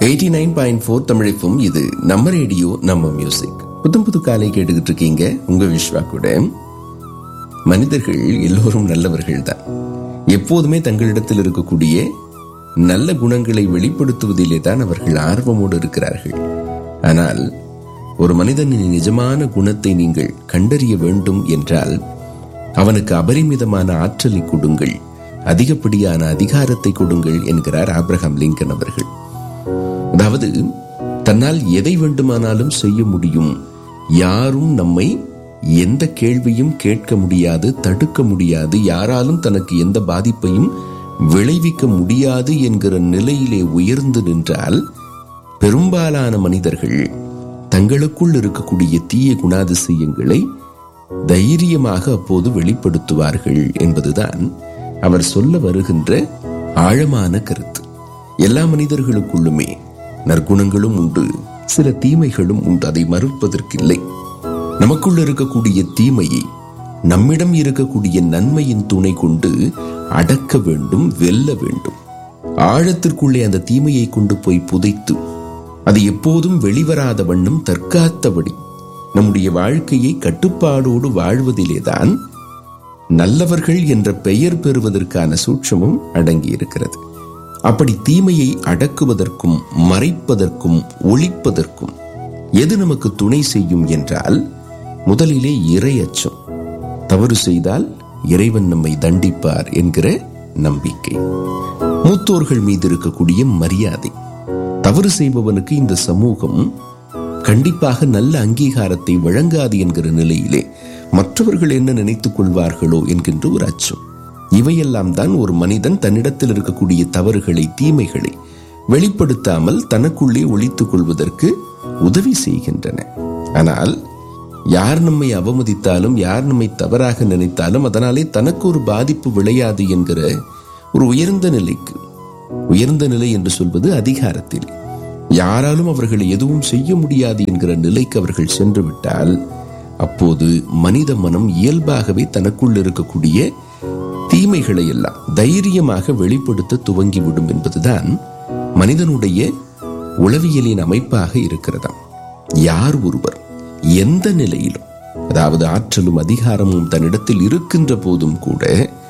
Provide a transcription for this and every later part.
eighty nine point four தமிழிப்பும் இது நம்ம ரேடியோ நம்ம மியூசிக் புத்தம் புது காலை கேட்டுக்கிட்டு இருக்கீங்க உங்க விஸ்வா கூட மனிதர்கள் எல்லோரும் நல்லவர்கள் தான் எப்போதுமே தங்களிடத்தில் இருக்கக்கூடிய நல்ல குணங்களை வெளிப்படுத்துவதிலே தான் அவர்கள் ஆர்வமோடு இருக்கிறார்கள் ஆனால் ஒரு மனிதனின் நிஜமான குணத்தை நீங்கள் கண்டறிய வேண்டும் என்றால் அவனுக்கு அபரிமிதமான ஆற்றலை கொடுங்கள் அதிகப்படியான அதிகாரத்தை கொடுங்கள் என்கிறார் ஆப்ரஹாம் லிங்கன் அவர்கள் அதாவது தன்னால் எதை வேண்டுமானாலும் செய்ய முடியும் யாரும் நம்மை எந்த கேள்வியும் கேட்க முடியாது தடுக்க முடியாது யாராலும் தனக்கு எந்த பாதிப்பையும் விளைவிக்க முடியாது என்கிற நிலையிலே உயர்ந்து நின்றால் பெரும்பாலான மனிதர்கள் தங்களுக்குள் இருக்கக்கூடிய தீய குணாதிசயங்களை தைரியமாக அப்போது வெளிப்படுத்துவார்கள் என்பதுதான் அவர் சொல்ல வருகின்ற ஆழமான கருத்து எல்லா மனிதர்களுக்குள்ளுமே நற்குணங்களும் உண்டு சில தீமைகளும் உண்டு அதை மறுப்பதற்கில்லை நமக்குள்ள இருக்கக்கூடிய தீமையை நம்மிடம் இருக்கக்கூடிய நன்மையின் துணை கொண்டு அடக்க வேண்டும் வெல்ல வேண்டும் ஆழத்திற்குள்ளே அந்த தீமையை கொண்டு போய் புதைத்து அது எப்போதும் வெளிவராத வண்ணம் தற்காத்தபடி நம்முடைய வாழ்க்கையை கட்டுப்பாடோடு வாழ்வதிலேதான் நல்லவர்கள் என்ற பெயர் பெறுவதற்கான சூட்சமும் அடங்கியிருக்கிறது அப்படி தீமையை அடக்குவதற்கும் மறைப்பதற்கும் ஒழிப்பதற்கும் எது நமக்கு துணை செய்யும் என்றால் முதலிலே இறை அச்சம் தவறு செய்தால் இறைவன் நம்மை தண்டிப்பார் என்கிற நம்பிக்கை மூத்தோர்கள் மீது இருக்கக்கூடிய மரியாதை தவறு செய்பவனுக்கு இந்த சமூகம் கண்டிப்பாக நல்ல அங்கீகாரத்தை வழங்காது என்கிற நிலையிலே மற்றவர்கள் என்ன நினைத்துக் கொள்வார்களோ என்கின்ற ஒரு அச்சம் இவையெல்லாம் தான் ஒரு மனிதன் தன்னிடத்தில் இருக்கக்கூடிய தவறுகளை தீமைகளை வெளிப்படுத்தாமல் தனக்குள்ளே ஒழித்துக் கொள்வதற்கு உதவி செய்கின்றன ஆனால் யார் நம்மை அவமதித்தாலும் யார் நம்மை தவறாக நினைத்தாலும் அதனாலே தனக்கு ஒரு பாதிப்பு விளையாது என்கிற ஒரு உயர்ந்த நிலைக்கு உயர்ந்த நிலை என்று சொல்வது அதிகாரத்தில் யாராலும் அவர்களை எதுவும் செய்ய முடியாது என்கிற நிலைக்கு அவர்கள் சென்று விட்டால் அப்போது மனித மனம் இயல்பாகவே தனக்குள் இருக்கக்கூடிய தீமைகளை எல்லாம் தைரியமாக வெளிப்படுத்த துவங்கிவிடும் என்பதுதான் மனிதனுடைய உளவியலின் அமைப்பாக இருக்கிறதாம் யார் ஒருவர் எந்த நிலையிலும் அதாவது ஆற்றலும் அதிகாரமும் தன்னிடத்தில் இருக்கின்ற போதும் கூட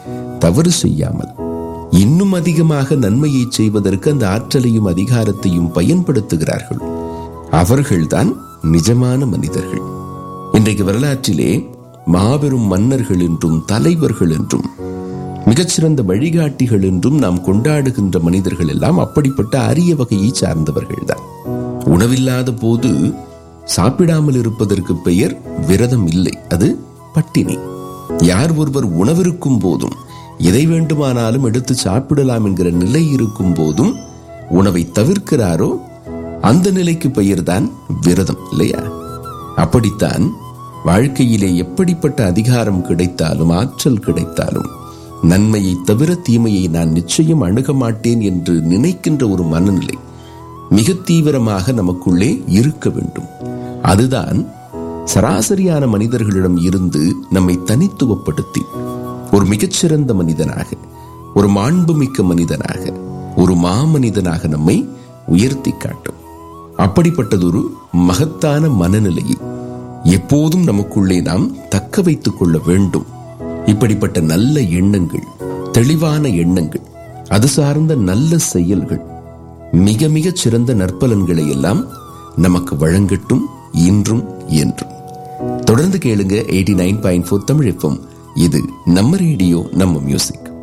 தவறு செய்யாமல் இன்னும் அதிகமாக நன்மையை செய்வதற்கு அந்த ஆற்றலையும் அதிகாரத்தையும் பயன்படுத்துகிறார்கள் அவர்கள்தான் நிஜமான மனிதர்கள் இன்றைக்கு வரலாற்றிலே மாபெரும் மன்னர்கள் என்றும் தலைவர்கள் என்றும் மிகச்சிறந்த வழிகாட்டிகள் என்றும் நாம் கொண்டாடுகின்ற மனிதர்கள் எல்லாம் அப்படிப்பட்ட அரிய வகையை சார்ந்தவர்கள் தான் உணவில்லாத போது சாப்பிடாமல் இருப்பதற்கு பெயர் விரதம் இல்லை அது பட்டினி யார் ஒருவர் உணவிருக்கும் போதும் எதை வேண்டுமானாலும் எடுத்து சாப்பிடலாம் என்கிற நிலை இருக்கும் போதும் உணவை தவிர்க்கிறாரோ அந்த நிலைக்கு பெயர்தான் விரதம் இல்லையா அப்படித்தான் வாழ்க்கையிலே எப்படிப்பட்ட அதிகாரம் கிடைத்தாலும் ஆற்றல் கிடைத்தாலும் நன்மையை தவிர தீமையை நான் நிச்சயம் அணுக மாட்டேன் என்று நினைக்கின்ற ஒரு மனநிலை மிக தீவிரமாக நமக்குள்ளே இருக்க வேண்டும் அதுதான் சராசரியான மனிதர்களிடம் இருந்து நம்மை தனித்துவப்படுத்தி ஒரு மிகச்சிறந்த மனிதனாக ஒரு மாண்புமிக்க மனிதனாக ஒரு மாமனிதனாக நம்மை உயர்த்தி காட்டும் அப்படிப்பட்டதொரு மகத்தான மனநிலையை எப்போதும் நமக்குள்ளே நாம் தக்க வைத்துக் கொள்ள வேண்டும் இப்படிப்பட்ட நல்ல எண்ணங்கள் தெளிவான எண்ணங்கள் அது சார்ந்த நல்ல செயல்கள் மிக மிகச் சிறந்த நற்பலன்களை எல்லாம் நமக்கு வழங்கட்டும் இன்றும் என்றும் தொடர்ந்து கேளுங்க eighty nine point four Tamil இது நம்ம ரேடியோ நம்ம மியூசிக்